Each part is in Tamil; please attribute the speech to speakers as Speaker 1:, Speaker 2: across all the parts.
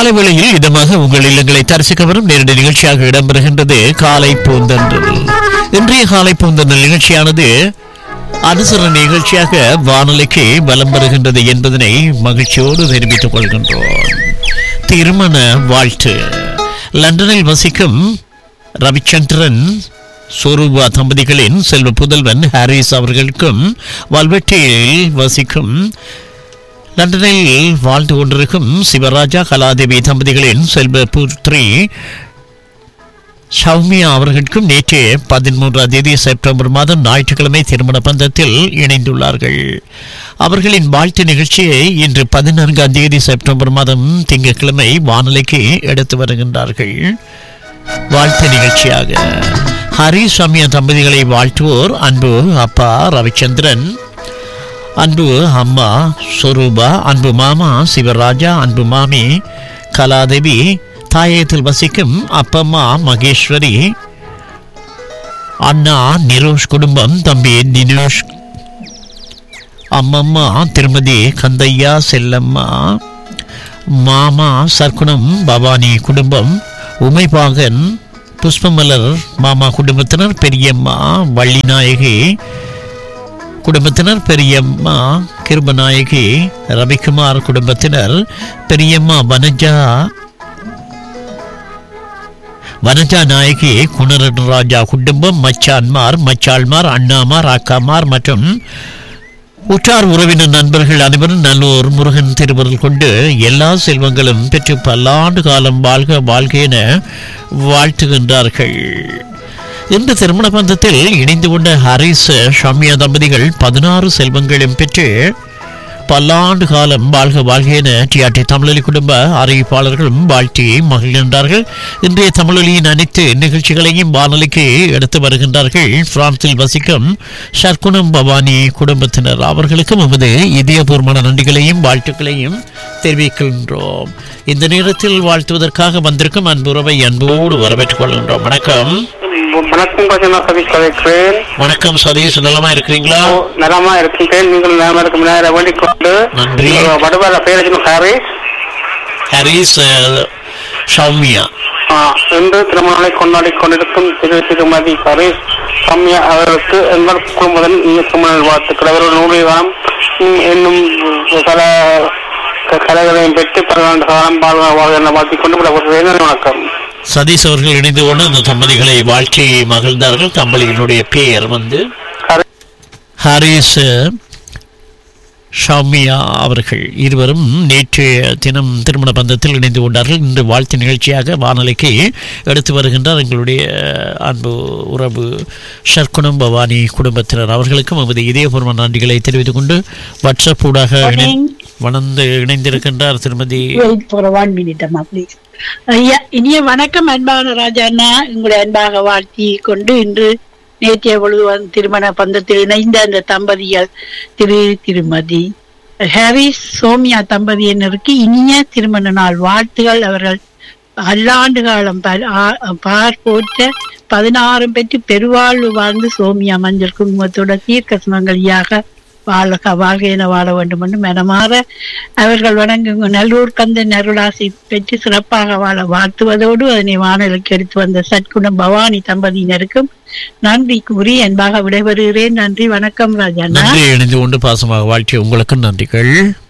Speaker 1: காலை வேளையில் இதமாக உங்கள் இல்லங்களை தரிசிக்க வரும் நேரடி நிகழ்ச்சியாக இடம்பெறுகின்றது காலை பூந்தன்றல் இன்றைய காலை பூந்தன்றல் நிகழ்ச்சியானது அனுசரண நிகழ்ச்சியாக வானொலிக்கு வலம் வருகின்றது என்பதனை மகிழ்ச்சியோடு தெரிவித்துக் கொள்கின்றோம் திருமண வாழ்த்து லண்டனில் வசிக்கும் ரவிச்சந்திரன் சோருபா தம்பதிகளின் செல்வ புதல்வன் ஹாரிஸ் அவர்களுக்கும் வல்வெட்டியில் வசிக்கும் லண்டனில் வாழ்ந்து கொண்டிருக்கும் சிவராஜா கலாதேவி தம்பதிகளின் செல்வ புத்ரி சௌமியா அவர்களுக்கும் நேற்று பதிமூன்றாம் தேதி செப்டம்பர் மாதம் ஞாயிற்றுக்கிழமை திருமண பந்தத்தில் இணைந்துள்ளார்கள் அவர்களின் வாழ்த்து நிகழ்ச்சியை இன்று பதினான்காம் தேதி செப்டம்பர் மாதம் திங்கட்கிழமை வானொலிக்கு எடுத்து வருகின்றார்கள் வாழ்த்து நிகழ்ச்சியாக ஹரி சௌமியா தம்பதிகளை வாழ்த்துவோர் அன்பு அப்பா ரவிச்சந்திரன் அன்பு அம்மா சொரூபா அன்பு மாமா சிவராஜா அன்பு மாமி கலாதேவி தாயகத்தில் வசிக்கும் அப்பம்மா மகேஸ்வரி அண்ணா நிரோஷ் குடும்பம் தம்பி நிரோஷ் அம்மம்மா திருமதி கந்தையா செல்லம்மா மாமா சர்க்குணம் பவானி குடும்பம் உமைபாகன் புஷ்பமலர் மாமா குடும்பத்தினர் பெரியம்மா வள்ளிநாயகி குடும்பத்தினர் பெரியம்மா கிருபநாயகி ரவிக்குமார் குடும்பத்தினர் பெரியம்மா வனஜா வனஜா நாயகி குணரன் ராஜா குடும்பம் மச்சான்மார் மச்சாள்மார் அண்ணாமார் அக்காமார் மற்றும் உற்றார் உறவினர் நண்பர்கள் அனைவரும் நல்லோர் முருகன் திருவருள் கொண்டு எல்லா செல்வங்களும் பெற்று பல்லாண்டு காலம் வாழ்க வாழ்க என வாழ்த்துகின்றார்கள் இந்த திருமண பந்தத்தில் இணைந்து கொண்ட ஹரிஸ் ஷாமியா தம்பதிகள் பதினாறு செல்வங்களும் பெற்று பல்லாண்டு காலம் வாழ்க வாழ்க என டிஆர்டி தமிழொலி குடும்ப அறிவிப்பாளர்களும் வாழ்த்தி மகிழ்கின்றார்கள் இன்றைய தமிழொலியின் அனைத்து நிகழ்ச்சிகளையும் வானொலிக்கு எடுத்து வருகின்றார்கள் பிரான்சில் வசிக்கும் ஷர்குணம் பவானி குடும்பத்தினர் அவர்களுக்கும் நமது இதயபூர்வமான நன்றிகளையும் வாழ்த்துக்களையும் தெரிவிக்கின்றோம் இந்த நேரத்தில் வாழ்த்துவதற்காக வந்திருக்கும் அன்புறவை அன்போடு வரவேற்றுக் கொள்கின்றோம் வணக்கம்
Speaker 2: வணக்கம் கொஞ்சம் நான் சதீஷ் கதைக்கிறேன்
Speaker 1: வணக்கம் சதீஷ் நலமா இருக்கிறீங்களா
Speaker 2: ஓ, நலமா இருக்கின்றேன் நீங்கள் நலமா இருக்கும் நேரம் வேண்டிக் கொண்டு
Speaker 1: நன்றி.
Speaker 2: வடுவார பேரஜன் ஹாரிஸ்
Speaker 1: ஹரிஸ் அஹ், சௌமியா
Speaker 2: ஆ, இன்று திருமணங்களை கொண்டாடி கொண்டிருக்கும் திரு திருமதி ஹாரிஸ் சம்யா அவர்களுக்கு எங்கள் குடும்பத்தின் இனிய திருமண வாழ்த்துக்கள் அவர்கள் நூலிகாரம் என்னும் பல க- கலைகளையும் பெற்று பல்லாண்டு காலம் வாழ்க வாழ்க என வாழ்த்திக் கொண்டு விடப்படுகிறேன் நன்றி, வணக்கம்
Speaker 1: சதீஷ் அவர்கள் இணைந்து கொண்டு அந்த தம்பதிகளை வாழ்த்தி மகிழ்ந்தார்கள் தம்பதியினுடைய பெயர் வந்து
Speaker 2: ஹாரிஸ்
Speaker 1: ஹாரிஸ் ஷாமியா அவர்கள் இருவரும் நேற்று தினம் திருமண பந்தத்தில் இணைந்து கொண்டார்கள் இன்று வாழ்த்து நிகழ்ச்சியாக வானொலிக்கு எடுத்து வருகின்றார் எங்களுடைய அன்பு உறவு ஷர்குணம் பவானி குடும்பத்தினர் அவர்களுக்கும் நமது இதயபூர்வ நன்றிகளை தெரிவித்துக் கொண்டு வாட்ஸ்அப் ஊடாக இணை- வளர்ந்து இணைந்திருக்கின்றார் திருமதி
Speaker 3: வெயிட் ஃபார் ஒன் மினிட் அம்மா ப்ளீஸ் ஐயா இனிய வணக்கம் அன்பான ராஜா அண்ணா உங்களை அன்பாக வாழ்த்தி கொண்டு இன்று நேற்றைய பொழுது வந்து திருமண பந்தத்தில் இணைந்த அந்த தம்பதிகள் திரு திருமதி ஹாரிஸ் சோமியா தம்பதியினருக்கு இனிய திருமண நாள் வாழ்த்துகள் அவர்கள் பல்லாண்டு காலம் பல்- ஆ- பார் போற்ற பதினாறும் பெற்று பெருவாழ்வு வாழ்ந்து சோமியா மஞ்சள் குங்குமத்தோட தீர்க்க சுமங்கலியாக வாழ்க வாழ்க என வாழ வேண்டும் என்று மனமாற அவர்கள் வணங்கும் நல்லூர் கந்தன் அருளாசி பெற்று சிறப்பாக வாழ வாழ்த்துவதோடு அதனை வானலுக்கு எடுத்து வந்த சற்குணம் பவானி தம்பதியினருக்கும் நன்றி கூறி அன்பாக விடைபெறுகிறேன் நன்றி வணக்கம் ராஜாண்ணா
Speaker 1: நன்றி இணைந்து கொண்டு பாசமாக வாழ்த்திய உங்களுக்கும் நன்றிகள்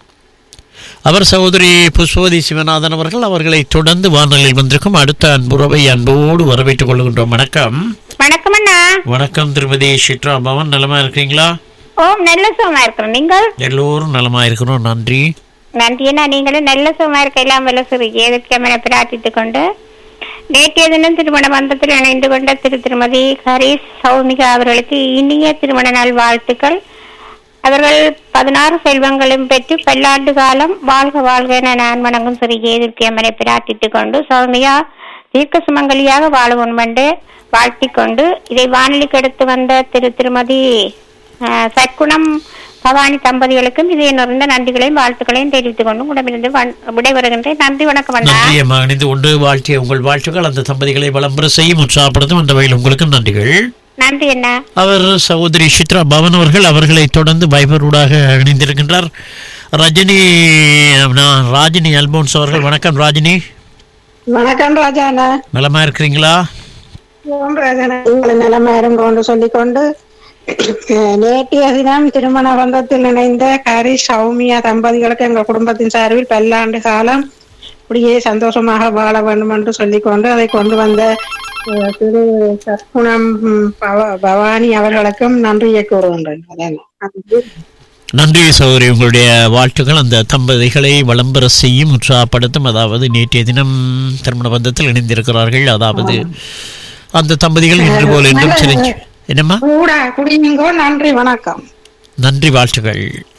Speaker 1: அவர் சகோதரி புஷ்பவதி சிவநாதன் அவர்கள் அவர்களை தொடர்ந்து வானொலியில் வந்திருக்கும் அடுத்த அன்புறவை அன்போடு வரவேற்றுக் கொள்கின்றோம் வணக்கம்
Speaker 4: வணக்கம் அண்ணா
Speaker 1: வணக்கம் திருமதி சித்ரா பவன் நலமா இருக்கீங்களா
Speaker 4: ஓம் நல்ல சுகமா இருக்கிறோம் நீங்கள்
Speaker 1: எல்லோரும் நலமா இருக்கிறோம் நன்றி
Speaker 4: நன்றி அண்ணா நீங்களும் நல்ல சுகமா இருக்க எல்லாம் வல்ல சிறு ஏதற்கமென பிரார்த்தித்துக் கொண்டு நேற்றைய தினம் திருமண பந்தத்தில் இணைந்து கொண்ட திரு திருமதி ஹரிஸ் சௌமிகா அவர்களுக்கு இனிய திருமண நாள் வாழ்த்துக்கள் அவர்கள் பதினாறு செல்வங்களும் பெற்று பல்லாண்டு காலம் வாழ்க வாழ்க என நான் வணங்கும் சிறு ஏதற்கமென பிரார்த்தித்துக் கொண்டு சௌமிகா தீர்க்க சுமங்கலியாக வாழவும் என்று வாழ்த்திக் கொண்டு இதை வானொலிக்கு எடுத்து வந்த திரு திருமதி அஹ், சற்குணம் பவானி தம்பதிகளுக்கும் இதே நிறைந்த நன்றிகளையும் வாழ்த்துக்களையும் தெரிவித்துக் கொண்டு உடம்பிலிருந்து வண்- விடைபெறுகின்றேன் நன்றி வணக்கம் அண்ணா
Speaker 1: நன்றி அம்மா இணைந்து கொண்டு வாழ்த்திய உங்கள் வாழ்த்துக்கள் அந்த தம்பதிகளை வளம்பெற செய்யும் உற்சாகப்படுத்தும் அந்த வகையில் உங்களுக்கும் நன்றிகள்
Speaker 4: நன்றி அண்ணா
Speaker 1: அவர் சகோதரி சித்ரா பவன் அவர்கள் அவர்களை தொடர்ந்து வைபரூடாக இணைந்திருக்கின்றார் ரஜினி நான் ராஜினி அல்போன்ஸ் அவர்கள் வணக்கம் ராஜினி
Speaker 5: வணக்கம் ராஜாண்ணா
Speaker 1: நலமா இருக்கிறீங்களா
Speaker 5: ஓம் ராஜாண்ணா உங்களை நிலைமை இருங்கோன்னு சொல்லிக்கொண்டு அஹ், நேற்றைய தினம் திருமண பந்தத்தில் இணைந்த ஹரி சௌமியா தம்பதிகளுக்கு எங்கள் குடும்பத்தின் சார்பில் பல்லாண்டு காலம் இப்படியே சந்தோஷமாக வாழ வேண்டும் என்று சொல்லிக்கொண்டு அதை கொண்டு வந்த அஹ், திரு சற்குணம் ம், பவ- பவானி அவர்களுக்கும் நன்றியை கூறுகின்றேன் அதான்.
Speaker 1: நன்றி சௌரி உங்களுடைய வாழ்த்துக்கள் அந்த தம்பதிகளை வளம்பெற செய்யும் உற்சாகப்படுத்தும் அதாவது நேற்றைய தினம் திருமண பந்தத்தில் இணைந்திருக்கிறார்கள் அதாவது அந்த தம்பதிகள் இன்று போல் என்றும் சிரிச்சு என்னம்மா
Speaker 5: கூட குடிங்கோ நன்றி வணக்கம்
Speaker 1: நன்றி வாழ்த்துக்கள்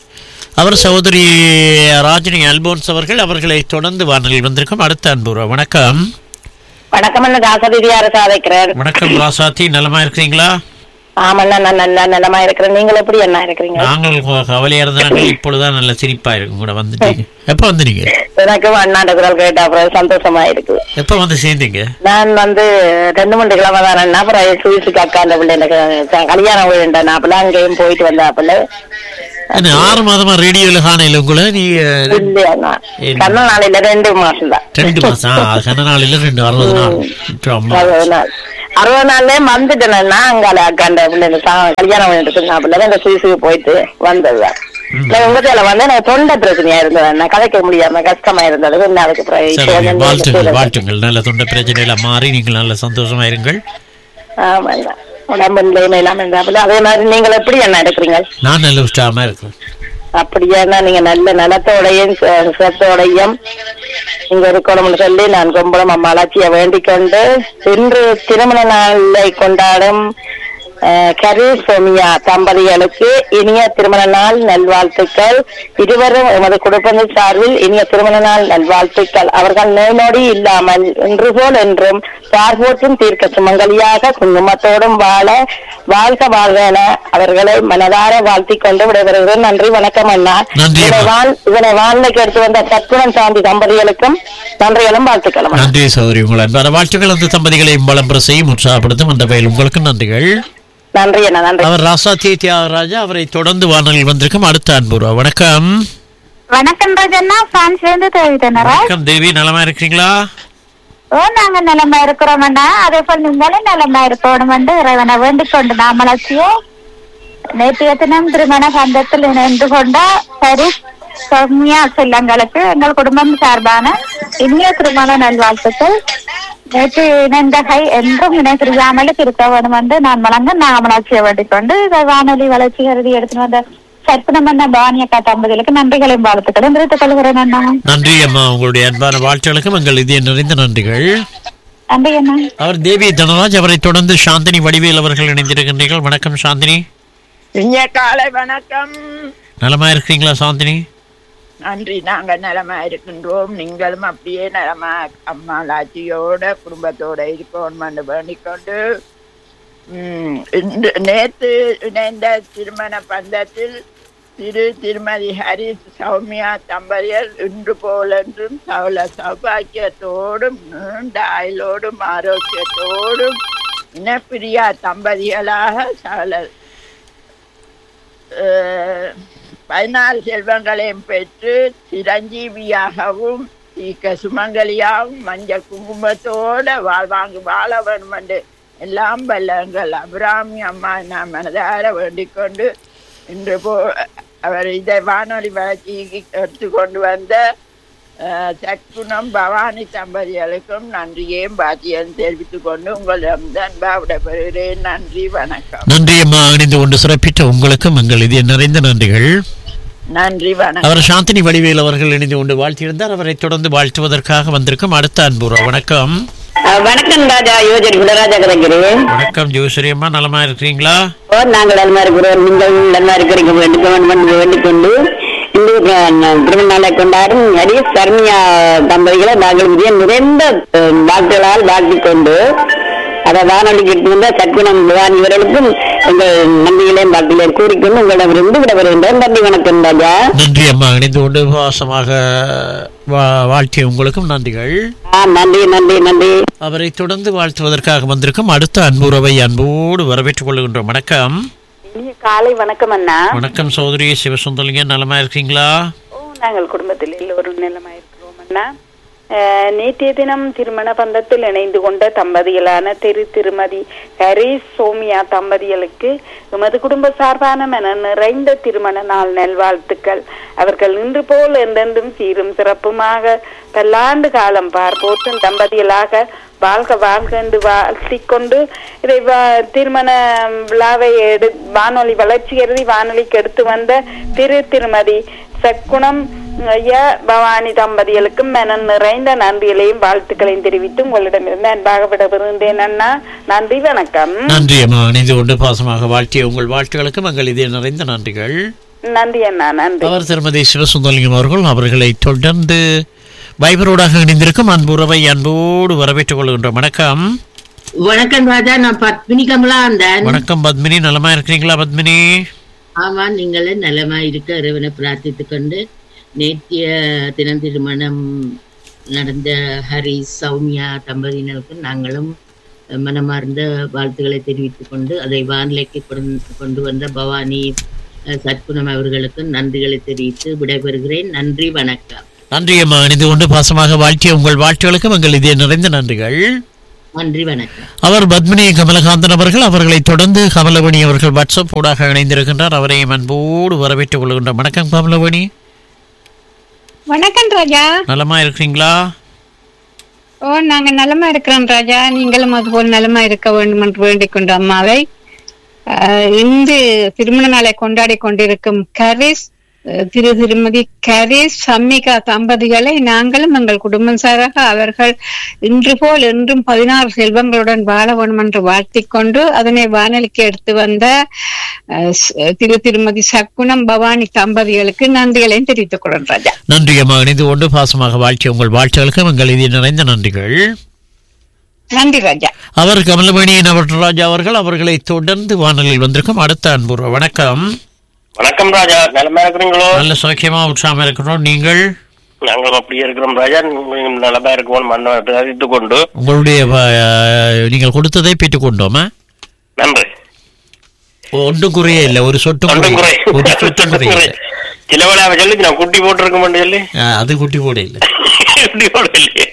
Speaker 1: அவர் சகோதரி ராஜினி அல்போன்ஸ் அவர்கள் அவர்களை தொடர்ந்து வானலில் வந்திருக்கும் அடுத்த அன்பு வணக்கம்
Speaker 6: வணக்கம் அண்ணா தாசதிதி அரசு அழைக்கிறேன்
Speaker 1: வணக்கம் ராசாத்தி நலமா இருக்கிறீங்களா
Speaker 6: ஆமண்ணா நான் நல்லா நலமா இருக்கிறேன் நீங்கள் எப்படி அண்ணா இருக்கிறீங்க
Speaker 1: நாங்கள் கொ- கவலையா இருந்தாங்க இப்பொழுதுதான் நல்ல சிரிப்பா இருக்கும் கூட வந்துட்டீங்க எப்ப வந்தீங்க
Speaker 6: எனக்கும் அண்ணாண்ட குரல் கேட்ட அப்புறம் சந்தோஷமா இருக்கு
Speaker 1: எப்ப வந்து சேர்ந்தீங்க
Speaker 6: நான் வந்து ரெண்டு மூணு கிழமை தான் அண்ணா அப்புறம் சுவிசுக்கு அக்கா அந்த பிள்ளை எனக்கு க- கல்யாணம் விழுண்டேன் அப்பல அங்கேயும் போயிட்டு வந்தாப்புல
Speaker 1: என்ன, ஆறு மாதமா ரேடியோல காணையில உங்களை நீ அஹ்,
Speaker 6: இல்லையா அண்ணா
Speaker 1: என்ன?
Speaker 6: கண்ண நாளையில ரெண்டு மாசம் தான்
Speaker 1: ரெண்டு மாசம் ஆ, கன நாளில ரெண்டு அறுபது நாள் ஆமா.
Speaker 6: அறுபது நாள் அறுபது நாள்லயே வந்துட்டேன்னா அங்கால அக்காண்ட பிள்ளை எனக்கு சா- கல்யாணம் பண்ணிட்டு பிள்ளை இந்த சுவிசுக்கு போயிட்டு வந்ததுதான் நான் உங்க தேல வந்து எனக்கு தொண்டை பிரச்சனையா இருந்தது அண்ணா கதைக்க முடியாம கஷ்டமா இருந்தது என்ன அதுக்கு அப்புறம் இப்போ
Speaker 1: சரி
Speaker 6: வந்து
Speaker 1: வாழ்த்துங்கள்
Speaker 6: இந்த
Speaker 1: வாழ்த்துங்கள் நல்ல தொண்டை பிரச்சனையில மாறி நீங்கள் நல்ல சந்தோஷமா இருங்கள்
Speaker 6: ஆமா அண்ணா. உடம்பு நிலைமை இல்லாம இருந்தாப்புல அதே மாதிரி நீங்கள் எப்படி என்ன எடுக்கிறீங்க
Speaker 1: நான் நல்ல உற்சாகமா இருக்கிறேன்
Speaker 6: அப்படியானா நீங்க நல்ல நலத்தோடையும் ச- சுகத்தோடையும் இங்க இருக்கணும்னு சொல்லி நான் கும்பலம் அம்மா அலாச்சியை வேண்டிக் கொண்டு இன்று திருமண நாளை கொண்டாடும் அஹ், கரு சோமியா தம்பதிகளுக்கு இனிய திருமண நாள் நல்வாழ்த்துக்கள் இருவரும் எமது குடும்பங்கள் சார்பில் இனிய திருமண நாள் நல்வாழ்த்துக்கள் அவர்கள் நோய் நொடி இல்லாமல் இன்று போல் என்றும் பார்வோற்றும் தீர்க்க சுமங்கலியாக குங்குமத்தோடும் வாழ வாழ்க வாழ்க என அவர்களை மனதார வாழ்த்திக் கொண்டு விடைபெறுகிறேன் நன்றி வணக்கம் அண்ணா
Speaker 1: நன்றி
Speaker 6: இதனை
Speaker 1: அம்மா.
Speaker 6: வாழ் இதனை வாழ்க்கைக்கு எடுத்து வந்த சத்குணம் சாந்தி தம்பதிகளுக்கும் நன்றிகளும் வாழ்த்துக்களும் அண்ணா.
Speaker 1: நன்றி சௌரி உங்கள் அன்பான வாழ்த்துக்கள் அந்த தம்பதிகளை வளம்பர செய்யும் உற்சாகப்படுத்தும் அந்த வகையில் உங்களுக்கு நன்றிகள்
Speaker 6: நன்றி அண்ணா நன்றி
Speaker 1: அவர் ராசா தி தியாகராஜா அவரை தொடர்ந்து வானலில் வந்திருக்கும் அடுத்த அன்புருவா வணக்கம்
Speaker 4: வணக்கம் ராஜண்ணா பிரான்ஸ்ல இருந்து தேவிதனரா
Speaker 1: வணக்கம் தேவி நலமா இருக்கிறீங்களா
Speaker 4: ஓ நாங்க நிலமா இருக்கிறோம்னா அதே போல் நீங்களும் நிலமா இருக்கணும் என்று இறைவனை வேண்டிக் கொண்டு நாமலாச்சியோ நேற்றைய தினம் திருமண சந்தத்தில் இணைந்து கொண்ட சரி சௌமியா செல்லங்களுக்கு எங்கள் குடும்பம் சார்பான இனிய திருமண நல்வாழ்த்துக்கள் நேற்று இணைந்த கை என்றும் இணை பிரியாமல் இருக்க வேண்டும் என்று நான் வழங்க நாமலாட்சியை வேண்டிக் கொண்டு இதை வானொலி வளர்ச்சி கருதி எடுத்து வந்த சற்பனம் என்ன பாணியக்கா தம்பதிகளுக்கு நன்றிகளையும் வாழ்த்துக்களும் தெரிவித்துக் கொள்கிறேன் அண்ணா
Speaker 1: நன்றி அம்மா உங்களுடைய அன்பான வாழ்த்துகளுக்கும் எங்கள் இதய நிறைந்த நன்றிகள்
Speaker 4: நன்றி அண்ணா
Speaker 1: அவர் தேவி தனராஜ் அவரை தொடர்ந்து சாந்தினி வடிவேல் அவர்கள் இணைந்திருக்கின்றீர்கள் வணக்கம் சாந்தினி
Speaker 7: இனிய காலை வணக்கம்
Speaker 1: நலமா இருக்கிறீங்களா சாந்தினி
Speaker 7: நன்றி நாங்க நலமா இருக்கின்றோம் நீங்களும் அப்படியே நலமா அம்மா லாட்சியோட குடும்பத்தோட இருக்கணும் வேண்டிக்கொண்டு உம், இன்று நேற்று இணைந்த திருமண பந்தத்தில் திரு திருமதி ஹரிஸ் சௌமியா தம்பதியர் இன்று போலென்றும் சகல சௌபாக்கியத்தோடும் நீண்ட ஆயுளோடும் ஆரோக்கியத்தோடும் இனப்பிரியா தம்பதிகளாக சகல அஹ், பதினாறு செல்வங்களையும் பெற்று சிரஞ்சீவியாகவும் தீக்க சுமங்கலியாகவும் மஞ்சள் குங்குமத்தோட வாழ்வாங்கு வாழ வேண்டும் என்று எல்லாம் வல்ல எங்கள் அபிராமி அம்மா நான் மனதார வேண்டிக் கொண்டு இன்று போ அவர் இதை வானொலி வளர்ச்சிக்கு எடுத்து கொண்டு வந்த அஹ், சற்குணம் பவானி தம்பதிகளுக்கும் நன்றியையும் பாத்தியம் தெரிவித்துக் கொண்டு உங்களிடம் அன்பா விடைபெறுகிறேன் நன்றி வணக்கம்
Speaker 1: நன்றி அம்மா இணைந்து கொண்டு சிறப்பித்த உங்களுக்கும் எங்கள் இதய நிறைந்த நன்றிகள்
Speaker 7: நன்றி வணக்கம்
Speaker 1: அவர் சாந்தினி வடிவேல் அவர்கள் இணைந்து கொண்டு வாழ்த்தியிருந்தார் அவரை தொடர்ந்து வாழ்த்துவதற்காக வந்திருக்கும் அடுத்த அன்புறா வணக்கம்
Speaker 6: வணக்கம் ராஜா யோஜரி குடராஜா கிடைக்கிறேன்
Speaker 1: வணக்கம் ஜோசரி அம்மா நலமா இருக்கிறீங்களா
Speaker 6: ஓ நாங்கள் நலமா இருக்கிறோம் நீங்கள் நலமா இருக்கிறீங்க வேண்டிக் கொண்டு வேண்டிக் கொண்டு இன்று அஹ், திருமண நாளை கொண்டாடும் ஹரிஸ் சர்மியா தம்பதிகளை நாங்கள் இதே நிறைந்த அஹ், வாழ்த்துகளால் வாழ்த்திக் கொண்டு அதை வானொலிக்கு எடுத்து வந்த சத்குணம் பவானி இவர்களுக்கும் எங்கள் நன்றிகளையும் வாழ்த்துகளையும் கூறிக்கொண்டு உங்களிடமிருந்து விட வருகின்றேன் நன்றி வணக்கம் ராஜா
Speaker 1: நன்றி அம்மா இணைந்து கொண்டு வாசமாக வா- வாழ்த்திய உங்களுக்கும் நன்றிகள்
Speaker 6: ஆ நன்றி நன்றி நன்றி
Speaker 1: அவரை தொடர்ந்து வாழ்த்துவதற்காக வந்திருக்கும் அடுத்த அன்புறவை அன்போடு வரவேற்றுக் கொள்கின்றோம் வணக்கம்
Speaker 6: காலை வணக்கம் அண்ணா
Speaker 1: வணக்கம் சௌதரி சிவசுந்தலிங்க நலமா இருக்கீங்களா
Speaker 6: ஓ
Speaker 8: நாங்கள் குடும்பத்தில் எல்லோரும் நிலமாயிருக்கிறோம் அண்ணா அஹ், நேற்றைய தினம் திருமண பந்தத்தில் இணைந்து கொண்ட தம்பதிகளான திரு திருமதி ஹரிஸ் சோமியா தம்பதிகளுக்கு எமது குடும்ப சார்பான மன நிறைந்த திருமண நாள் நல்வாழ்த்துக்கள் அவர்கள் இன்று போல் என்றென்றும் சீரும் சிறப்புமாக பல்லாண்டு காலம் பார்ப்போற்றும் தம்பதிகளாக வாழ்க வாழ்க என்று வாழ்த்திக் கொண்டு இதை வ- திருமண விழாவை எடு வானொலி வளர்ச்சி கருதி வானொலிக்கு எடுத்து வந்த திரு திருமதி சக்குணம் ஐயா பவானி தம்பதிகளுக்கும் மனம் நிறைந்த நன்றிகளையும் வாழ்த்துக்களையும் தெரிவித்து உங்களிடமிருந்து அன்பாக விடவிருந்தேன் அண்ணா நன்றி வணக்கம்
Speaker 1: நன்றி அம்மா இணைந்து கொண்டு பாசமாக வாழ்த்திய உங்கள் வாழ்த்துகளுக்கு மங்கள் இதே நிறைந்த நன்றிகள்
Speaker 8: நன்றி அண்ணா நன்றி
Speaker 1: அவர் திருமதி சிவசுந்தலிங்கம் அவர்கள் அவர்களை தொடர்ந்து வைபரோடாக இணைந்திருக்கும் அன்புறவை அன்போடு வரவேற்றுக் கொள்கின்றோம் வணக்கம்
Speaker 9: வணக்கம் ராஜா நான் பத்மினி கமலா வந்தேன்
Speaker 1: வணக்கம் பத்மினி நலமா இருக்கிறீங்களா பத்மினி
Speaker 9: ஆமா நீங்களும் நலமா இருக்க இறைவனை பிரார்த்தித்துக் கொண்டு நேற்றைய தினம் திருமணம் நடந்த ஹரி சௌமியா தம்பதியினருக்கு நாங்களும் மனமார்ந்த வாழ்த்துக்களை தெரிவித்துக் கொண்டு அதை வானிலைக்கு கொண்டு- கொண்டு வந்த பவானி அஹ், சத்குணம் அவர்களுக்கு நன்றிகளை தெரிவித்து விடைபெறுகிறேன் நன்றி வணக்கம்
Speaker 1: நன்றி அம்மா இணைந்து கொண்டு பாசமாக வாழ்த்திய உங்கள் வாழ்த்துகளுக்கு மங்கள் இதே நிறைந்த நன்றிகள்
Speaker 9: நன்றி வணக்கம்
Speaker 1: அவர் பத்மினி கமலகாந்தன் அவர்கள் அவர்களை தொடர்ந்து கமலவணி அவர்கள் வாட்ஸ்அப் ஊடாக இணைந்திருக்கின்றார் அவரையும் அன்போடு வரவேற்றுக் கொள்கின்றோம் வணக்கம் கமலவணி
Speaker 4: வணக்கம் ராஜா
Speaker 1: நலமா இருக்கிறீங்களா
Speaker 4: ஓ நாங்க நலமா இருக்கிறோம் ராஜா நீங்களும் அதுபோல் நலமா இருக்க வேண்டும் என்று வேண்டிக் கொண்ட அம்மாவை ஆஹ், இன்று திருமண நாளை கொண்டாடி கொண்டிருக்கும் கரிஸ் அஹ், திரு திருமதி கரிஸ் சம்மிகா தம்பதிகளை நாங்களும் எங்கள் குடும்பம் சாராக அவர்கள் இன்று போல் என்றும் பதினாறு செல்வங்களுடன் வாழ வேண்டும் என்று வாழ்த்திக் கொண்டு அதனை வானொலிக்கு எடுத்து வந்த அஹ், ஸ்- திரு திருமதி சக்குணம் பவானி தம்பதிகளுக்கு நன்றிகளையும் தெரிவித்துக் கொள்கிறேன் ராஜா
Speaker 1: நன்றி அம்மா இணைந்து கொண்டு பாசமாக வாழ்த்திய உங்கள் வாழ்த்துகளுக்கு மங்கள் இதே நிறைந்த நன்றிகள்
Speaker 4: நன்றி ராஜா
Speaker 1: அவர் கமலமணி நவராஜா அவர்கள் அவர்களை தொடர்ந்து வானொலியில் வந்திருக்கும் அடுத்த அன்புற வணக்கம்
Speaker 10: வணக்கம் ராஜா நலமா இருக்கிறீங்களோ
Speaker 1: நல்ல சௌக்கியமா உற்சாகமா இருக்கிறோம் நீங்கள்
Speaker 10: நாங்களும் அப்படியே இருக்கிறோம் ராஜா நீங்களும் நலமா இருக்கணும் மண்ணை அறிவித்துக் கொண்டு
Speaker 1: உங்களுடைய வ- நீங்கள் கொடுத்ததை பெற்றுக் கொண்டோமா
Speaker 10: நன்றி
Speaker 1: ஒன்றும் குறைய இல்லை ஒரு சொட்டு
Speaker 10: ஒன்றும் குறை
Speaker 1: ஒரு சொட்டு குறைய இல்லை.
Speaker 10: சில வேளை அவன் சொல்லி நான் குட்டி போட்டிருக்கேன் சொல்லி
Speaker 1: ஆ, அது குட்டி கூட இல்லை
Speaker 10: குட்டி போடலையே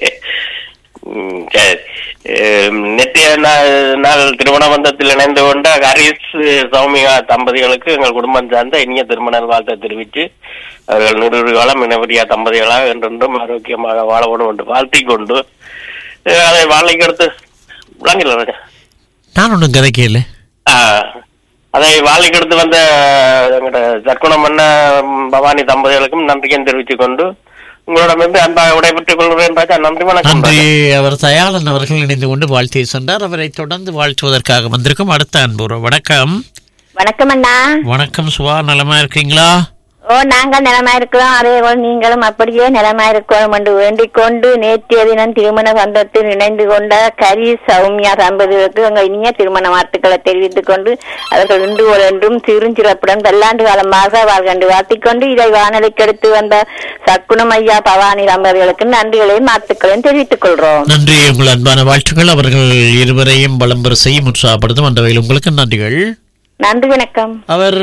Speaker 10: ம், சரி அஹ், நேற்றைய நா- நாள் திருமண பந்தத்தில் இணைந்து கொண்ட ஹரிஸ் சௌமியா தம்பதிகளுக்கு எங்கள் குடும்பம் சார்ந்த இனிய திருமண வாழ்த்தை தெரிவித்து அவர்கள் நூறு காலம் இனவரியா தம்பதிகளாக என்றென்றும் ஆரோக்கியமாக வாழ வேண்டும் என்று வாழ்த்திக் கொண்டு அஹ், அதை வாழ்க்கைக்கு எடுத்து விளங்கல ராஜா
Speaker 1: நான் ஒன்றும் கதைக்கல
Speaker 10: ஆ, அதை வாழ்க்கைக்கு எடுத்து வந்த எங்கட சற்குணம் பண்ண பவானி தம்பதிகளுக்கும் நன்றியும் தெரிவித்துக் கொண்டு உங்களிடமிருந்து அன்பாக விடைபெற்றுக் கொள்கிறேன் ராஜா நன்றி வணக்கம்
Speaker 1: நன்றி
Speaker 10: ராஜா.
Speaker 1: அவர் தயாளன் அவர்கள் இணைந்து கொண்டு வாழ்த்தி சென்றார் அவரை தொடர்ந்து வாழ்த்துவதற்காக வந்திருக்கும் அடுத்த அன்புற வணக்கம்
Speaker 6: வணக்கம் அண்ணா
Speaker 1: வணக்கம் சுவா நலமா இருக்கீங்களா
Speaker 6: ஓ நாங்கள் நலமா இருக்கிறோம் அதே போல் நீங்களும் அப்படியே நலமா இருக்கணும் என்று வேண்டிக் கொண்டு நேற்றைய தினம் திருமண பந்தத்தில் இணைந்து கொண்ட கரி சௌமியா தம்பதிகளுக்கு எங்கள் இனிய திருமண வாழ்த்துக்களை தெரிவித்துக் கொண்டு அவர்கள் இன்று ஒரு என்றும் சிறுஞ்சிறப்புடன் பல்லாண்டு காலமாக வாழ்கண்டு வாழ்த்திக் கொண்டு இதை வானொலிக்கு எடுத்து வந்த சக்குணம் ஐயா பவானி தம்பதிகளுக்கு நன்றிகளையும் வாழ்த்துக்களையும் தெரிவித்துக் கொள்றோம்
Speaker 1: நன்றி உங்கள் அன்பான வாழ்த்துக்கள் அவர்கள் இருவரையும் வளம்பெற செய்யும் உற்சாகப்படுத்தும் அந்த வகையில் உங்களுக்கு நன்றிகள்
Speaker 6: நன்றி வணக்கம்
Speaker 1: அவர்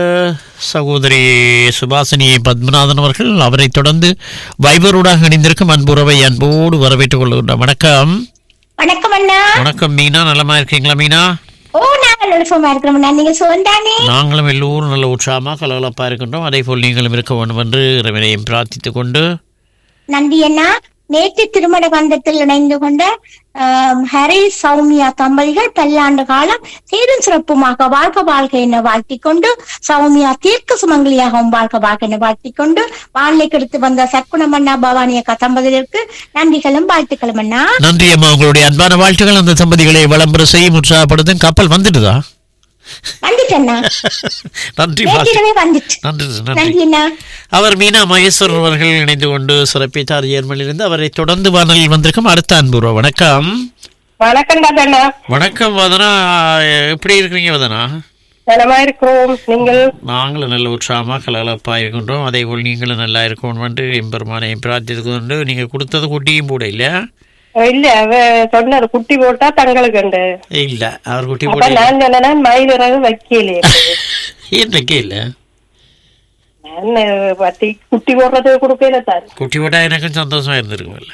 Speaker 1: சகோதரி சுபாசினி பத்மநாதன் அவர்கள் அவரை தொடர்ந்து வைபரோடாக இணைந்திருக்கும் அன்புறவை அன்போடு வரவேற்றுக் கொள்கின்றோம் வணக்கம்
Speaker 11: வணக்கம் அண்ணா
Speaker 1: வணக்கம் மீனா நலமா இருக்கீங்களா மீனா
Speaker 11: ஓ நாங்கள் நிலசமா இருக்கிறோம் அண்ணா நீங்க சொந்தானே
Speaker 1: நாங்களும் எல்லோரும் நல்ல உற்சாகமாக கலகலப்பாக இருக்கின்றோம் அதே போல் நீங்களும் இருக்க வேண்டும் என்று இறைவனையும் பிரார்த்தித்துக் கொண்டு
Speaker 11: நன்றி அண்ணா நேற்று திருமண பந்தத்தில் இணைந்து கொண்ட ஆம், ஹரி சௌமியா தம்பதிகள் பல்லாண்டு காலம் சீரும் சிறப்புமாக வாழ்க வாழ்க என வாழ்த்திக் கொண்டு சௌமியா தீர்க்க சுமங்கலியாகவும் வாழ்க வாழ்க என வாழ்த்திக் கொண்டு வானிலைக்கு எடுத்து வந்த சற்குணம் அண்ணா பவானி அக்கா தம்பதிகளுக்கு நன்றிகளும் வாழ்த்துக்களும் அண்ணா
Speaker 1: நன்றி அம்மா உங்களுடைய அன்பான வாழ்த்துக்கள் அந்த தம்பதிகளை விளம்பர செய்யும் உற்சாகப்படுத்தும் கப்பல் வந்துடுதா
Speaker 11: வந்துட்டு அண்ணா
Speaker 1: நன்றி வாழ்த்து.
Speaker 11: நேற்றிரவே வந்துட்டு
Speaker 1: நன்றி
Speaker 11: நன்றி
Speaker 1: நன்றி
Speaker 11: அண்ணா
Speaker 1: அவர் மீனா மகேஸ்வரன் அவர்கள் இணைந்து கொண்டு சிறப்பித்தார் ஜெர்மனியிலிருந்து அவரை தொடர்ந்து வானலில் வந்திருக்கும் அடுத்த அன்புறோ வணக்கம்
Speaker 12: வணக்கம் தாத்தண்ணா
Speaker 1: வணக்கம் வதனா எப்படி இருக்கிறீங்க வதனா
Speaker 12: நலமா இருக்கிறோம் நீங்கள்
Speaker 1: நாங்களும் நல்ல உற்சாகமாக கலகலப்பாக இருக்கின்றோம் அதே போல் நீங்களும் நல்லா இருக்கணும் என்று எம்பெருமானை பிரார்த்தித்துக் கொண்டு நீங்கள் கொடுத்தது குட்டியும் கூட இல்லை
Speaker 12: இல்ல அவ சொன்னாரு குட்டி போட்டா தங்களுக்கு உண்டு
Speaker 1: இல்லை அவர் குட்டி
Speaker 12: அப்ப
Speaker 1: போட
Speaker 12: நான் சொன்னேன்னா மயில் இறகு வைக்கலையே
Speaker 1: ஏன் வைக்க இல்லை
Speaker 12: நான் பத்தி குட்டி போடுறது கொடுக்கல சார்
Speaker 1: குட்டி போட்டா எனக்கும் சந்தோஷமா இருந்திருக்கும்ல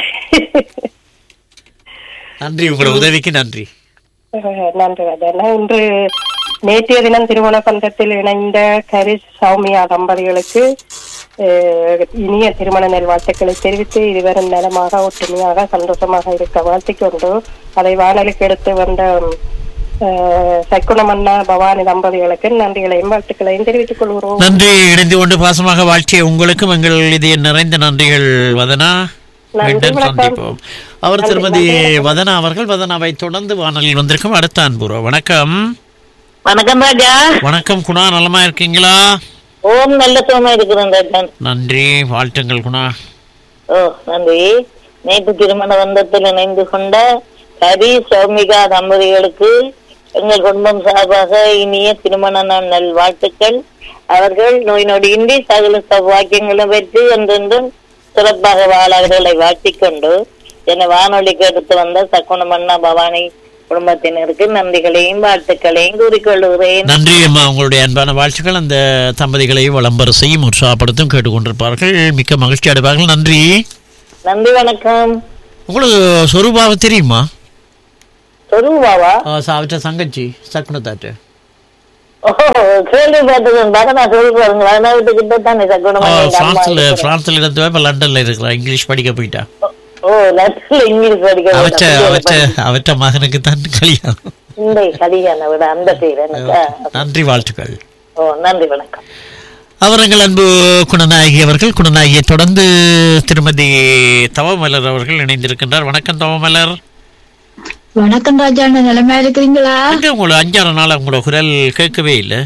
Speaker 1: நன்றி உங்களோட உதவிக்கு நன்றி
Speaker 12: அஹ் நன்றி ராஜா இன்று நேற்றைய தினம் திருமண பந்தத்தில் இணைந்த கரிஷ் சௌமியா தம்பதிகளுக்கு அஹ், இனிய திருமண நல்வாழ்த்துக்களை தெரிவித்து இருவரும் நலமாக ஒற்றுமையாக சந்தோஷமாக இருக்க வாழ்த்திக் கொண்டு அதை வானொலிக்கு எடுத்து வந்த அஹ், சக்குனமன்னா பவானி தம்பதிகளுக்கு நன்றிகளையும் வாழ்த்துக்களையும் தெரிவித்துக் கொள்கிறோம்
Speaker 1: நன்றி இணைந்து கொண்டு பாசமாக வாழ்த்திய உங்களுக்கும் எங்கள் இதய நிறைந்த நன்றிகள் வதனா
Speaker 12: நன்றி,
Speaker 1: மீண்டும்
Speaker 12: வணக்கம்.
Speaker 1: சந்திப்போம் அவர்
Speaker 12: நன்றி,
Speaker 1: திருமதி
Speaker 12: நன்றி.
Speaker 1: வதனா அவர்கள் வதனாவை தொடர்ந்து வானொலியில் வந்திருக்கும் அடுத்த அன்புறோம் வணக்கம்
Speaker 6: வணக்கம் ராஜா
Speaker 1: வணக்கம் குணா நலமா இருக்கீங்களா
Speaker 6: ஓம் நல்ல சுகமா இருக்கிறேன் ராஜா
Speaker 1: நன்றி வாழ்த்துங்கள் குணா
Speaker 6: ஓ நன்றி நேற்று திருமண பந்தத்தில் இணைந்து கொண்ட ஹரி சௌமிகா தம்பதிகளுக்கு எங்கள் குடும்பம் சார்பாக இனிய திருமண நாள் நல் வாழ்த்துக்கள் அவர்கள் நோய் நொடியின்றி சகல சௌபாக்கியங்களும் பெற்று என்றென்றும் சிறப்பாக வாழ அவர்களை வாழ்த்திக் கொண்டு என்னை வானொலிக்கு எடுத்து வந்த சக்குனமண்ணா பவானி குடும்பத்தினருக்கு நன்றிகளையும் வாழ்த்துக்களையும் கூறிக்கொள்கிறேன்
Speaker 1: நன்றி அம்மா உங்களுடைய அன்பான வாழ்த்துக்கள் அந்த தம்பதிகளை வளம்பரசையும் உற்சாகப்படுத்தும் கேட்டுக்கொண்டிருப்பார்கள் மிக்க மகிழ்ச்சி அடைவார்கள் நன்றி
Speaker 6: நன்றி வணக்கம்
Speaker 1: உங்களுக்கு சொரூபாவை தெரியுமா
Speaker 6: சொருவாவா
Speaker 1: அவற்ற தங்கச்சி சக்குனத்தாற்று
Speaker 6: ஓ கேள்விப்பட்டிருக்கேன் பரதா சொல்லி பாருங்க வரணா வீட்டுக்கிட்ட தானே சக்குனமண்ணா எங்க அம்மா
Speaker 1: பிரான்ஸ்ல
Speaker 6: இருக்கிறாங்க.
Speaker 1: பிரான்ஸ்ல இருந்து இப்ப லண்டன்ல இருக்கிறா இங்கிலீஷ் படிக்க போயிட்டா
Speaker 6: ஓ லட்சில இங்கிலீஷ் படிக்க
Speaker 1: அவற்ற
Speaker 6: வேண்டாம்.
Speaker 1: அவற்ற அவற்ற மகனுக்கு தான் கல்யாணம்
Speaker 6: இந்த கல்யாண விட அந்த பேர் எனக்கு
Speaker 1: நன்றி வாழ்த்துக்கள்
Speaker 6: ஓ நன்றி வணக்கம்
Speaker 1: அவர்கள் அன்பு குணநாயகி அவர்கள் குணநாயகியை தொடர்ந்து திருமதி தவமலர் அவர்கள் இணைந்திருக்கின்றார் வணக்கம் தவமலர்
Speaker 13: வணக்கம் ராஜா நிலைமையா இருக்கிறீங்களா
Speaker 1: எங்க உங்களை அஞ்சாறு நாள் உங்களோட குரல் கேட்கவே இல்லை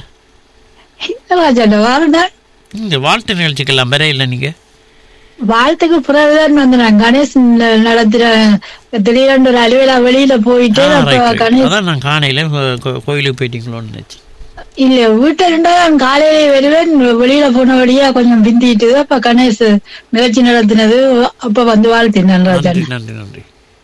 Speaker 13: ராஜா வாருதான்
Speaker 1: இந்த வாழ்த்து நிகழ்ச்சிக்கெல்லாம் வர இல்லை நீங்க
Speaker 13: வாழ்த்துக்கு பிறகுதான் வந்து நான் கணேஷ் ந- நடத்துற திடீரென்று ஒரு அலுவலா வெளியில போயிட்டு
Speaker 1: ஆ,
Speaker 13: அப்ப
Speaker 1: right, right.
Speaker 13: கணேஷ்
Speaker 1: அதான் நான் காணையில கோ- கோ- கோயிலுக்கு போயிட்டீங்களோன்னு நினைச்சேன்
Speaker 13: இல்ல வீட்டுல இருந்தா நான் காலையில வருவேன் வெளியில போனபடியா கொஞ்சம் பிந்திட்டு அப்ப கணேஷ் நிகழ்ச்சி நடத்தினது அப்ப வந்து வாழ்த்தினான் ராஜா
Speaker 1: நன்றி நன்றி நன்றி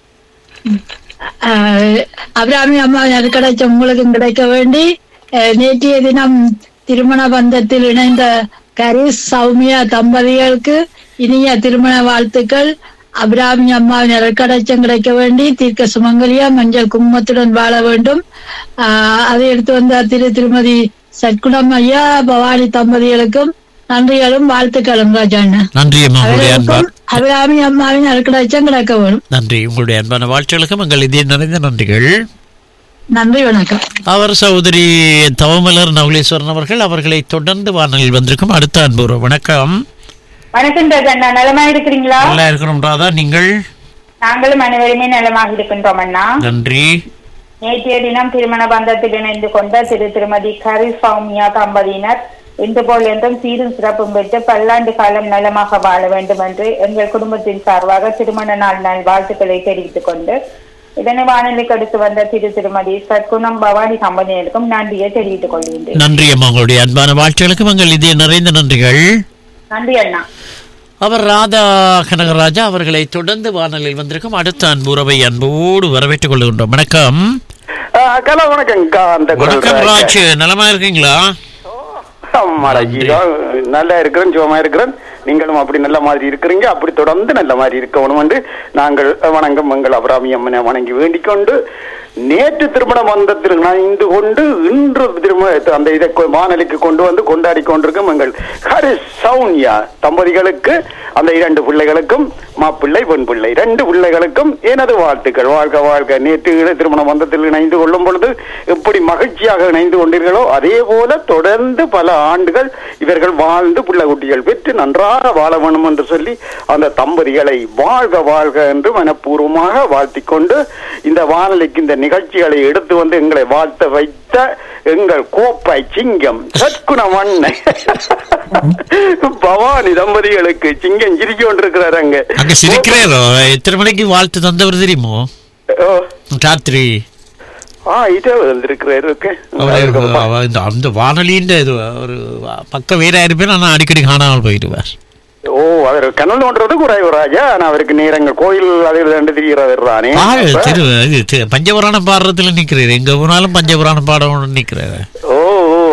Speaker 13: ஆஹ் அபிராமி அம்மா எனக்கு கிடைச்ச உங்களுக்கும் கிடைக்க வேண்டி அஹ் நேற்றைய தினம் திருமண பந்தத்தில் இணைந்த கரீஸ் சௌமியா தம்பதிகளுக்கு இனிய திருமண வாழ்த்துக்கள் அபிராமி அம்மாவின் நெருக்கடைச்சம் கிடைக்க வேண்டி தீர்க்க சுமங்கலியா மஞ்சள் குங்குமத்துடன் வாழ வேண்டும் ஆஹ் அதை எடுத்து வந்த திரு திருமதி சற்குணம் ஐயா பவானி தம்பதிகளுக்கும் நன்றிகளும் வாழ்த்துக்களும் ராஜாண்ணா
Speaker 1: நன்றி அம்மா உங்களுடைய அன்பா
Speaker 13: அவர்களுக்கும் அபிராமி அம்மாவின் நெருக்கடைச்சம் கிடைக்க வேணும்
Speaker 1: நன்றி உங்களுடைய அன்பான வாழ்த்துகளுக்கும் எங்கள் இதய நிறைந்த நன்றிகள்
Speaker 13: நன்றி வணக்கம்
Speaker 1: அவர் சகோதரி தவமலர் நவலேஸ்வரன் அவர்கள் அவர்களை தொடர்ந்து வானலில் வந்திருக்கும் அடுத்த அன்பு வணக்கம்
Speaker 14: வணக்கம் ராஜண்ணா நலமா இருக்கிறீங்களா
Speaker 1: நல்லா இருக்கிறோம் ராதா நீங்கள்
Speaker 14: நாங்களும் அனைவருமே நலமாக இருக்கின்றோம் அண்ணா
Speaker 1: நன்றி
Speaker 14: நேற்றைய தினம் திருமண பந்தத்தில் இணைந்து கொண்ட திரு திருமதி கரி சௌமியா தம்பதியினர் இன்று போல் என்றும் சீரும் சிறப்பும் பெற்று பல்லாண்டு காலம் நலமாக வாழ வேண்டும் என்று எங்கள் குடும்பத்தின் சார்பாக திருமண நாள் நாள் வாழ்த்துக்களை தெரிவித்துக் கொண்டு இதனை வானொலிக்கு அடுத்து வந்த திரு திருமதி சற்குணம் பவானி தம்பதியினருக்கும் நன்றியை தெரிவித்துக் கொள்கின்றேன்
Speaker 1: நன்றி அம்மா உங்களுடைய அன்பான வாழ்த்துகளுக்கும் எங்கள் இதய நிறைந்த நன்றிகள்
Speaker 14: நன்றி அண்ணா
Speaker 1: அவர் ராதா கனகராஜா அவர்களை தொடர்ந்து வானலில் வந்திருக்கும் அடுத்த அன்புறவை அன்போடு வரவேற்றுக் கொள்கின்றோம் வணக்கம்
Speaker 15: கலா வணக்கம்க்கா அந்த
Speaker 1: வணக்கம் ராஜ் நலமா இருக்கீங்களா
Speaker 15: மடஜி நல்லா இருக்கிறேன் சுகமா இருக்கிறேன் நீங்களும் அப்படி நல்ல மாதிரி இருக்கிறீங்க அப்படி தொடர்ந்து நல்ல மாதிரி இருக்கணும் என்று நாங்கள் வணங்கம் மங்கள் அபிராமி அம்மனை வணங்கி வேண்டிக் கொண்டு நேற்று திருமண பந்தத்தில் இணைந்து கொண்டு இன்று திரும்ப அந்த இதை கொ- வானொலிக்கு கொண்டு வந்து கொண்டாடி கொண்டிருக்கும் எங்கள் ஹரி சௌன்யா தம்பதிகளுக்கு அந்த இரண்டு பிள்ளைகளுக்கும் மாப்பிள்ளை பெண் பிள்ளை ரெண்டு பிள்ளைகளுக்கும் எனது வாழ்த்துக்கள் வாழ்க வாழ்க நேற்று இட- திருமண பந்தத்தில் இணைந்து கொள்ளும் பொழுது எப்படி மகிழ்ச்சியாக இணைந்து கொண்டீர்களோ அதே போல தொடர்ந்து பல ஆண்டுகள் இவர்கள் வாழ்ந்து பிள்ளை குட்டிகள் பெற்று நன்றாக வாழ வேண்டும் என்று சொல்லி அந்த தம்பதிகளை வாழ்க வாழ்க என்று மனப்பூர்வமாக வாழ்த்திக் கொண்டு இந்த வானொலிக்கு இந்த நிகழ்ச்சிகளை எடுத்து வந்து எங்களை வாழ்த்த வைத்த எங்கள் கோப்பை சிங்கம் சற்குணமண்ணை பவானி தம்பதிகளுக்கு சிங்கம் சிரிச்சு கொண்டிருக்கிறார் அங்க
Speaker 1: அங்க சிரிக்கிறேரோ எத்தனை மணிக்கு வாழ்த்து தந்தவர் தெரியுமோ
Speaker 15: ஓ,
Speaker 1: ராத்திரி
Speaker 15: ஆ இது வந்திருக்கிறாரு ஓகே
Speaker 1: அவரு அவ- இந்த- அந்த வானொலியின் இது ஒரு பக்க வீரா இருப்பேன் ஆனா அடிக்கடி காணாமல் போயிடுவார்
Speaker 15: ஓ அவர் கனல் நோண்டுறது குறைவு ராஜா ஆனா அவருக்கு நேரங்கள் கோயில் அதை ரெண்டு திரிகிறவர் தானே
Speaker 1: பாரு,
Speaker 15: அப்ப-
Speaker 1: திரு இது தி- பஞ்சபுராணம் பாடுறதுல நிக்கிறாரு எங்க போனாலும் பஞ்சபுராணம் பாடணும்னு நிக்கிறாரு
Speaker 15: ஓ ஓ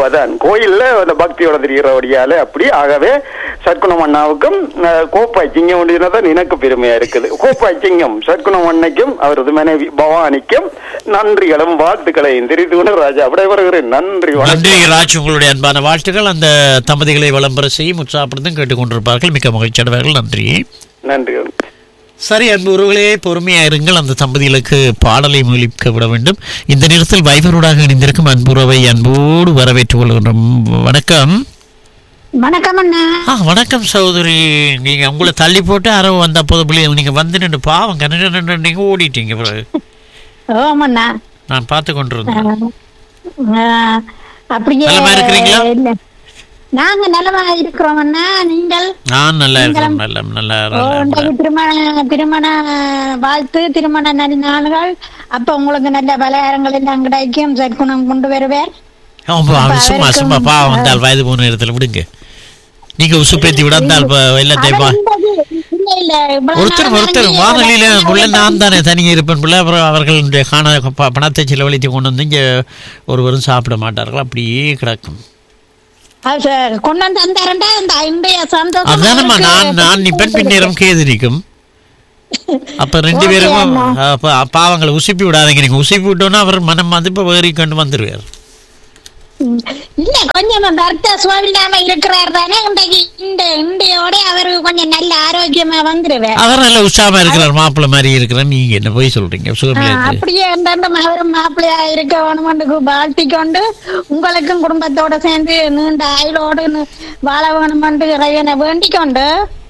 Speaker 15: அதான் கோயில்ல அந்த பக்தியோட திரிகிறபடியால அப்படி ஆகவே சற்குணம் அண்ணாவுக்கும் அஹ், கோப்பாய் சிங்கம் ஒன்றினதான் எனக்கு பெருமையா இருக்குது கோப்பாய் சிங்கம் சற்குணம் அன்னைக்கும் அவரது மனைவி பவானிக்கும் நன்றிகளும் வாழ்த்துக்களையும் தெரிவித்து கொண்டு ராஜா விடைபெறுகிறேன் நன்றி வணக்கம்
Speaker 1: நன்றி ராஜ் உங்களுடைய அன்பான வாழ்த்துக்கள் அந்த தம்பதிகளை விளம்பர செய்யும் உற்சாகப்படுத்தும் கேட்டுக்கொண்டிருப்பார்கள் மிக்க மகிழ்ச்சி அடைவார்கள் நன்றி
Speaker 15: நன்றி
Speaker 1: சரி அன்பு உறவுகளே பொறுமையா இருங்கள் அந்த தம்பதிகளுக்கு பாடலை மொழிக்க விட வேண்டும் இந்த நேரத்தில் வைபரோடாக இணைந்திருக்கும் அன்புறவை அன்போடு வரவேற்றுக் கொள்கின்றோம் வணக்கம்
Speaker 11: வணக்கம் அண்ணா
Speaker 1: ஆ வணக்கம் சகோதரி நீங்க உங்களை தள்ளி போட்டு அரவு வந்த போது பிள்ளை நீங்க வந்து நின்று பாவம் கண்ணு நீங்க ஓடிட்டீங்க பிறகு
Speaker 11: ஓமண்ணா
Speaker 1: நான் பார்த்து கொண்டிருந்தேன்
Speaker 11: ஆஹ், அப்படியே
Speaker 1: நலமா இருக்கிறீங்களா?
Speaker 11: இல்ல. நாங்க நலமா இருக்கிறோம் அண்ணா நீங்கள்
Speaker 1: நான் நல்லா இருக்கேன் நல்ல நல்ல
Speaker 11: ஓ, இன்றைக்கு திருமண திருமண வாழ்த்து திருமண நன்னாள்கள் அப்ப உங்களுக்கு நல்ல பலகாரங்கள் எல்லாம் கிடைக்கும் சற்குணம் கொண்டு வருவேர்
Speaker 1: ஆமா,
Speaker 11: அப்ப
Speaker 1: சும்மா
Speaker 11: அவருக்கும்,
Speaker 1: சும்மா பாவம் வந்தால் வயது போன இடத்துல விடுங்க நீங்க உசுப்பேத்தி விடாந்தால் எல்லாத்தையும் பா
Speaker 11: இல்ல இல்ல இவ்வளவு
Speaker 1: ஒருத்தர்
Speaker 11: நாள்
Speaker 1: ஒருத்தர்
Speaker 11: நாங்க
Speaker 1: வானொலியில உள்ள நான் தானே தனியே இருப்பேன் பிள்ளை அப்புறம் அவர்களுடைய காண ப- பணத்தை செலவழித்து கொண்டு வந்து இங்க ஒருவரும் சாப்பிட மாட்டார்கள் அப்படியே கிடக்கும்
Speaker 11: அது சரி, கொண்டு வந்து தந்தாரண்டா இந்த இன்றைய சந்தோஷம்
Speaker 1: அதானம்மா
Speaker 11: அவருக்கு
Speaker 1: நான் நான் நிப்பன் பின்னேரம் கேதிரிக்கும் அப்ப ரெண்டு
Speaker 11: ஓகே
Speaker 1: பேரும்
Speaker 11: அண்ணா.
Speaker 1: அப்ப பாவங்களை உசுப்பி விடாதீங்க நீங்க உசுப்பி விட்டோன்னா அவர் மனம் மதிப்பு வேறி கொண்டு வந்துருவார்
Speaker 11: ம். இல்ல கொஞ்சம் வர்த்த சுவாமில்லாம இருக்கிறார் தானே இன்றைக்கு இந்த இண்டையோட அவருக்கு கொஞ்சம் நல்ல ஆரோக்கியமா வந்துருவேன்
Speaker 1: அவர் நல்ல உற்சாகமா இருக்கிறார் மாப்பிள்ளை மாதிரி இருக்கிறார் நீங்க என்ன போய் சொல்றீங்க சுகமில்லை இருக்கு.
Speaker 11: அப்படியே இருந்தாலும் அவரும் மாப்பிள்ளையா இருக்க வேணுமென்று வாழ்த்தி கொண்டு உங்களுக்கும் குடும்பத்தோட சேர்ந்து நீண்ட ஆயுளோடு நு- வாழ வேணுமென்று இறைவனை வேண்டிக் கொண்டு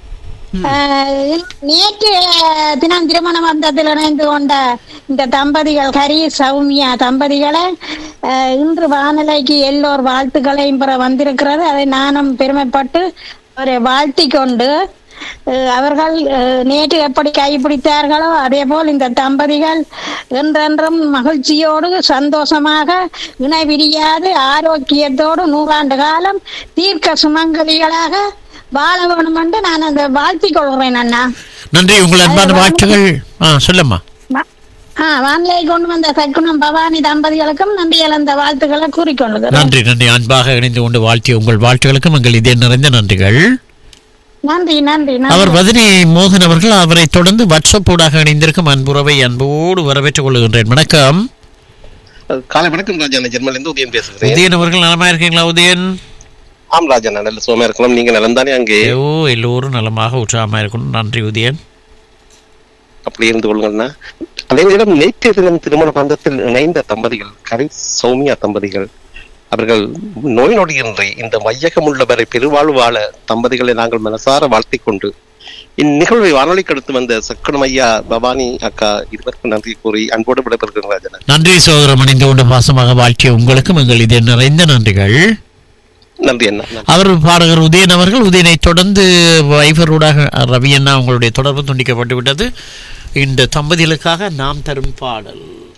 Speaker 11: ஆஹ், நேற்று ஆஹ், தினம் திருமண பந்தத்தில் இணைந்து கொண்ட இந்த தம்பதிகள் ஹரி சௌமியா தம்பதிகளை ஆஹ், இன்று வானிலைக்கு எல்லோர் வாழ்த்துக்களையும் பெற வந்திருக்கிறது அதை நானும் பெருமைப்பட்டு அவரை வாழ்த்தி கொண்டு அஹ் அவர்கள் அஹ், நேற்று எப்படி கைப்பிடித்தார்களோ அதே போல் இந்த தம்பதிகள் என்றென்றும் மகிழ்ச்சியோடு சந்தோஷமாக இணை பிரியாது ஆரோக்கியத்தோடு நூறாண்டு காலம் தீர்க்க சுமங்கலிகளாக வாழ வேணும் என்று நான் அந்த வாழ்த்திக் கொள்கிறேன் அண்ணா
Speaker 1: நன்றி உங்கள் அன்பான வாழ்த்துகள் ஆ சொல்லம்மா
Speaker 11: ஆ வானிலை கொண்டு வந்த சக்குனம் பவானி தம்பதிகளுக்கும் நன்றி அந்த வாழ்த்துக்களை கூறிக்கொள்கிறேன்
Speaker 1: நன்றி நன்றி அன்பாக இணைந்து கொண்டு வாழ்த்திய உங்கள் வாழ்த்துகளுக்கும் எங்கள் இதே நிறைந்த நன்றிகள்
Speaker 11: நன்றி நன்றி
Speaker 1: அவர்
Speaker 11: நன்றி
Speaker 1: வதனி மோகன் அவர்கள் அவரை தொடர்ந்து வாட்ஸ்அப் ஊடாக இணைந்திருக்கும் அன்புறவை அன்போடு வரவேற்றுக் கொள்கின்றேன் வணக்கம்
Speaker 16: காலை வணக்கம் ராஜா நான் ஜெர்மனிலிருந்து உதயன் பேசுகிறேன்
Speaker 1: உதயன் அவர்கள் நலமா இருக்கீங்களா உதயன்
Speaker 16: ஆம் ராஜா நான் நல்ல சுகமா இருக்கலாம் நீங்க நலம் தானே அங்கே
Speaker 1: ஓ எல்லோரும் நலமாக உற்சாகமா இருக்கணும் நன்றி உதயன்
Speaker 16: அப்படி இருந்து கொள்ளுங்கள்னா அதே நேரம் நேற்றைய தினம் திருமண பந்தத்தில் இணைந்த தம்பதிகள் கரை சௌமியா தம்பதிகள் அவர்கள் நோய் நொடியின்றி இந்த மையகம் உள்ளவரை பெருவாழ்வு வாழ தம்பதிகளை நாங்கள் மனசார வாழ்த்திக் கொண்டு இந்நிகழ்வை வானொலிக்கு அடுத்து வந்த சக்கரம் ஐயா பவானி அக்கா இருவருக்கும் நன்றி கூறி அன்போடு விடைபெறுகிறேன் ராஜா
Speaker 1: நன்றி சகோதரம் இணைந்து கொண்டு பாசமாக வாழ்த்திய உங்களுக்கும் எங்கள் இதே நிறைந்த நன்றிகள்
Speaker 16: நன்றி அண்ணா
Speaker 1: அவர் பாடகர் உதயன் அவர்கள் உதயனை தொடர்ந்து வைபரோடாக ரவி அண்ணா உங்களுடைய தொடர்பு துண்டிக்கப்பட்டு விட்டது இந்த தம்பதிகளுக்காக நாம் தரும் பாடல்